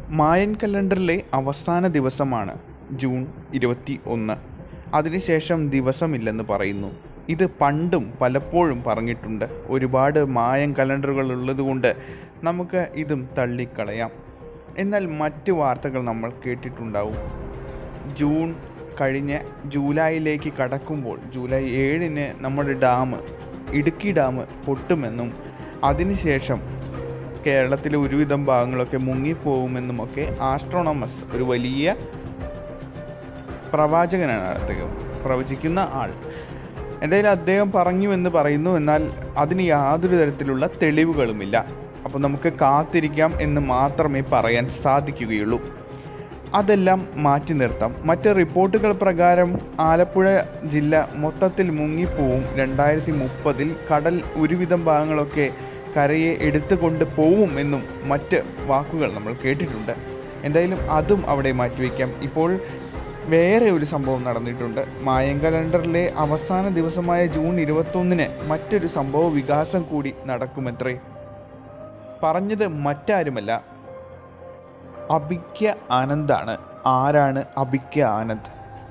മായൻ കലണ്ടറിലെ അവസാന ദിവസമാണ് ജൂൺ ഇരുപത്തി ഒന്ന് അതിനുശേഷം ദിവസമില്ലെന്ന് പറയുന്നു ഇത് പണ്ടും പലപ്പോഴും പറഞ്ഞിട്ടുണ്ട് ഒരുപാട് മായൻ കലണ്ടറുകൾ ഉള്ളതുകൊണ്ട് നമുക്ക് ഇതും തള്ളിക്കളയാം എന്നാൽ മറ്റ് വാർത്തകൾ നമ്മൾ കേട്ടിട്ടുണ്ടാവും ജൂൺ കഴിഞ്ഞ് ജൂലൈയിലേക്ക് കടക്കുമ്പോൾ ജൂലൈ ഏഴിന് നമ്മുടെ ഡാം ഇടുക്കി ഡാം പൊട്ടുമെന്നും അതിനുശേഷം കേരളത്തിലെ ഒരുവിധം ഭാഗങ്ങളൊക്കെ മുങ്ങിപ്പോകുമെന്നുമൊക്കെ ആസ്ട്രോണമസ് ഒരു വലിയ പ്രവാചകനാണ് അദ്ദേഹം പ്രവചിക്കുന്ന ആൾ എന്തായാലും അദ്ദേഹം പറഞ്ഞു എന്ന് പറയുന്നു എന്നാൽ അതിന് യാതൊരു തരത്തിലുള്ള തെളിവുകളുമില്ല അപ്പോൾ നമുക്ക് കാത്തിരിക്കാം എന്ന് മാത്രമേ പറയാൻ സാധിക്കുകയുള്ളൂ അതെല്ലാം മാറ്റി നിർത്താം മറ്റ് റിപ്പോർട്ടുകൾ പ്രകാരം ആലപ്പുഴ ജില്ല മൊത്തത്തിൽ മുങ്ങിപ്പോവും രണ്ടായിരത്തി മുപ്പതിൽ കടൽ ഒരുവിധം ഭാഗങ്ങളൊക്കെ കരയെ എടുത്തുകൊണ്ട് പോവും എന്നും മറ്റ് വാക്കുകൾ നമ്മൾ കേട്ടിട്ടുണ്ട് എന്തായാലും അതും അവിടെ മാറ്റിവെക്കാം ഇപ്പോൾ വേറെ ഒരു സംഭവം നടന്നിട്ടുണ്ട് മായൻ കലണ്ടറിലെ അവസാന ദിവസമായ ജൂൺ ഇരുപത്തൊന്നിന് മറ്റൊരു സംഭവ വികാസം കൂടി നടക്കുമത്രേ പറഞ്ഞത് മറ്റാരുമല്ല അഭിക്യ ആനന്ദാണ് ആരാണ് അഭിക്യ ആനന്ദ്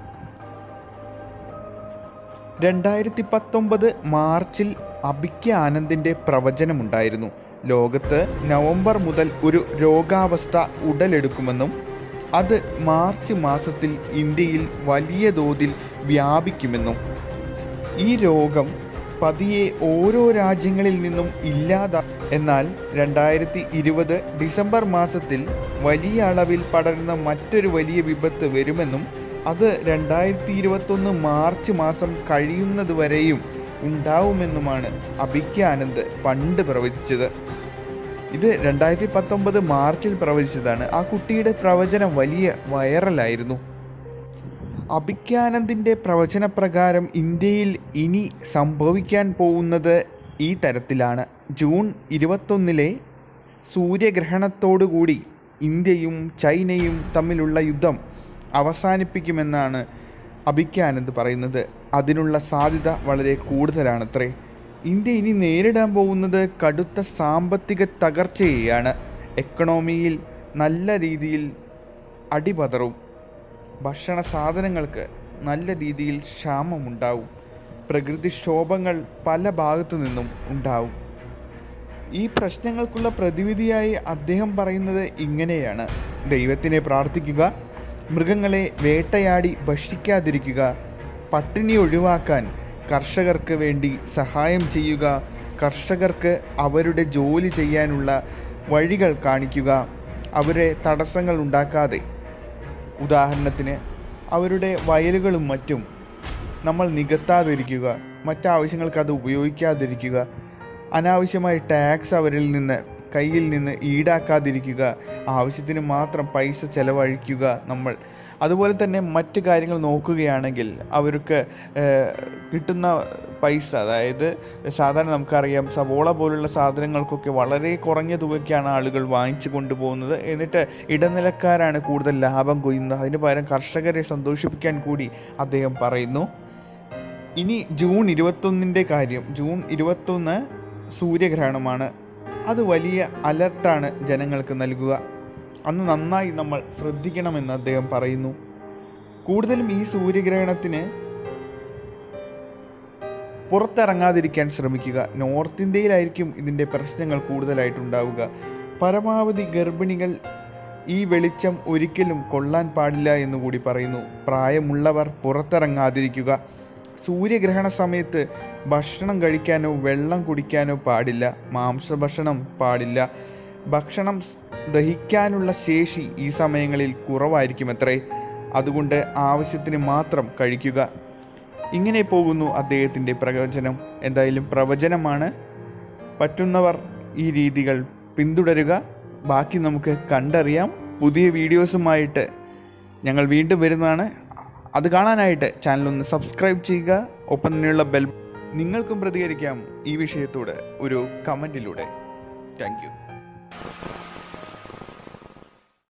രണ്ടായിരത്തി പത്തൊമ്പത് മാർച്ചിൽ അഭിക്യ ആനന്ദിൻ്റെ പ്രവചനമുണ്ടായിരുന്നു ലോകത്ത് നവംബർ മുതൽ ഒരു രോഗാവസ്ഥ ഉടലെടുക്കുമെന്നും അത് മാർച്ച് മാസത്തിൽ ഇന്ത്യയിൽ വലിയ തോതിൽ വ്യാപിക്കുമെന്നും ഈ രോഗം പതിയെ ഓരോ രാജ്യങ്ങളിൽ നിന്നും ഇല്ലാതാ എന്നാൽ രണ്ടായിരത്തി ഇരുപത് ഡിസംബർ മാസത്തിൽ വലിയ അളവിൽ പടരുന്ന മറ്റൊരു വലിയ വിപത്ത് വരുമെന്നും അത് രണ്ടായിരത്തി ഇരുപത്തൊന്ന് മാർച്ച് മാസം കഴിയുന്നതുവരെയും ഉണ്ടാവുമെന്നുമാണ് അഭിക്യാനന്ദ് പണ്ട് പ്രവചിച്ചത് ഇത് രണ്ടായിരത്തി പത്തൊമ്പത് മാർച്ചിൽ പ്രവചിച്ചതാണ് ആ കുട്ടിയുടെ പ്രവചനം വലിയ വൈറലായിരുന്നു അഭിക്യാനന്ദിൻ്റെ പ്രവചനപ്രകാരം ഇന്ത്യയിൽ ഇനി സംഭവിക്കാൻ പോകുന്നത് ഈ തരത്തിലാണ് ജൂൺ ഇരുപത്തൊന്നിലെ സൂര്യഗ്രഹണത്തോടുകൂടി ഇന്ത്യയും ചൈനയും തമ്മിലുള്ള യുദ്ധം അവസാനിപ്പിക്കുമെന്നാണ് അഭിക്യാനന്ദ് പറയുന്നത് അതിനുള്ള സാധ്യത വളരെ കൂടുതലാണത്രേ ഇന്ത്യ ഇനി നേരിടാൻ പോകുന്നത് കടുത്ത സാമ്പത്തിക തകർച്ചയെയാണ് എക്കണോമിയിൽ നല്ല രീതിയിൽ അടിപതറും ഭക്ഷണ സാധനങ്ങൾക്ക് നല്ല രീതിയിൽ ക്ഷാമമുണ്ടാവും പ്രകൃതിക്ഷോഭങ്ങൾ പല ഭാഗത്തു നിന്നും ഉണ്ടാവും ഈ പ്രശ്നങ്ങൾക്കുള്ള പ്രതിവിധിയായി അദ്ദേഹം പറയുന്നത് ഇങ്ങനെയാണ് ദൈവത്തിനെ പ്രാർത്ഥിക്കുക മൃഗങ്ങളെ വേട്ടയാടി ഭക്ഷിക്കാതിരിക്കുക പട്ടിണി ഒഴിവാക്കാൻ കർഷകർക്ക് വേണ്ടി സഹായം ചെയ്യുക കർഷകർക്ക് അവരുടെ ജോലി ചെയ്യാനുള്ള വഴികൾ കാണിക്കുക അവരെ തടസ്സങ്ങൾ ഉണ്ടാക്കാതെ ഉദാഹരണത്തിന് അവരുടെ വയലുകളും മറ്റും നമ്മൾ നികത്താതിരിക്കുക മറ്റാവശ്യങ്ങൾക്ക് അത് ഉപയോഗിക്കാതിരിക്കുക അനാവശ്യമായി ടാക്സ് അവരിൽ നിന്ന് കയ്യിൽ നിന്ന് ഈടാക്കാതിരിക്കുക ആവശ്യത്തിന് മാത്രം പൈസ ചെലവഴിക്കുക നമ്മൾ അതുപോലെ തന്നെ മറ്റ് കാര്യങ്ങൾ നോക്കുകയാണെങ്കിൽ അവർക്ക് ഏഹ്, കിട്ടുന്ന പൈസ അതായത് സാധാരണ നമുക്കറിയാം സവോള പോലുള്ള സാധനങ്ങൾക്കൊക്കെ വളരെ കുറഞ്ഞ തുകയ്ക്കാണ് ആളുകൾ വാങ്ങിച്ചു കൊണ്ടുപോകുന്നത് എന്നിട്ട് ഇടനിലക്കാരാണ് കൂടുതൽ ലാഭം കൊയ്യുന്നത് അതിന് പകരം കർഷകരെ സന്തോഷിപ്പിക്കാൻ കൂടി അദ്ദേഹം പറയുന്നു ഇനി ജൂൺ ഇരുപത്തൊന്നിൻ്റെ കാര്യം ജൂൺ ഇരുപത്തൊന്ന് സൂര്യഗ്രഹണമാണ് അത് വലിയ അലർട്ടാണ് ജനങ്ങൾക്ക് നൽകുക അന്ന് നന്നായി നമ്മൾ ശ്രദ്ധിക്കണമെന്ന് അദ്ദേഹം പറയുന്നു കൂടുതലും ഈ സൂര്യഗ്രഹണത്തിന് പുറത്തിറങ്ങാതിരിക്കാൻ ശ്രമിക്കുക നോർത്ത് ഇന്ത്യയിലായിരിക്കും ഇതിൻ്റെ പ്രശ്നങ്ങൾ കൂടുതലായിട്ടുണ്ടാവുക പരമാവധി ഗർഭിണികൾ ഈ വെളിച്ചം ഒരിക്കലും കൊള്ളാൻ പാടില്ല എന്ന് കൂടി പറയുന്നു പ്രായമുള്ളവർ പുറത്തിറങ്ങാതിരിക്കുക സൂര്യഗ്രഹണ സമയത്ത് ഭക്ഷണം കഴിക്കാനോ വെള്ളം കുടിക്കാനോ പാടില്ല മാംസഭക്ഷണം പാടില്ല ഭക്ഷണം സ് ദഹിക്കാനുള്ള ശേഷി ഈ സമയങ്ങളിൽ കുറവായിരിക്കും അത്രേ അതുകൊണ്ട് ആവശ്യത്തിന് മാത്രം കഴിക്കുക ഇങ്ങനെ പോകുന്നു അദ്ദേഹത്തിൻ്റെ പ്രവചനം എന്തായാലും പ്രവചനമാണ് പറ്റുന്നവർ ഈ രീതികൾ പിന്തുടരുക ബാക്കി നമുക്ക് കണ്ടറിയാം പുതിയ വീഡിയോസുമായിട്ട് ഞങ്ങൾ വീണ്ടും വരുന്നതാണ് അത് കാണാനായിട്ട് ചാനൽ ഒന്ന് സബ്സ്ക്രൈബ് ചെയ്യുക ഒപ്പം തന്നെയുള്ള ബെൽ നിങ്ങൾക്കും പ്രതികരിക്കാം ഈ വിഷയത്തോട് ഒരു കമൻറ്റിലൂടെ താങ്ക് യു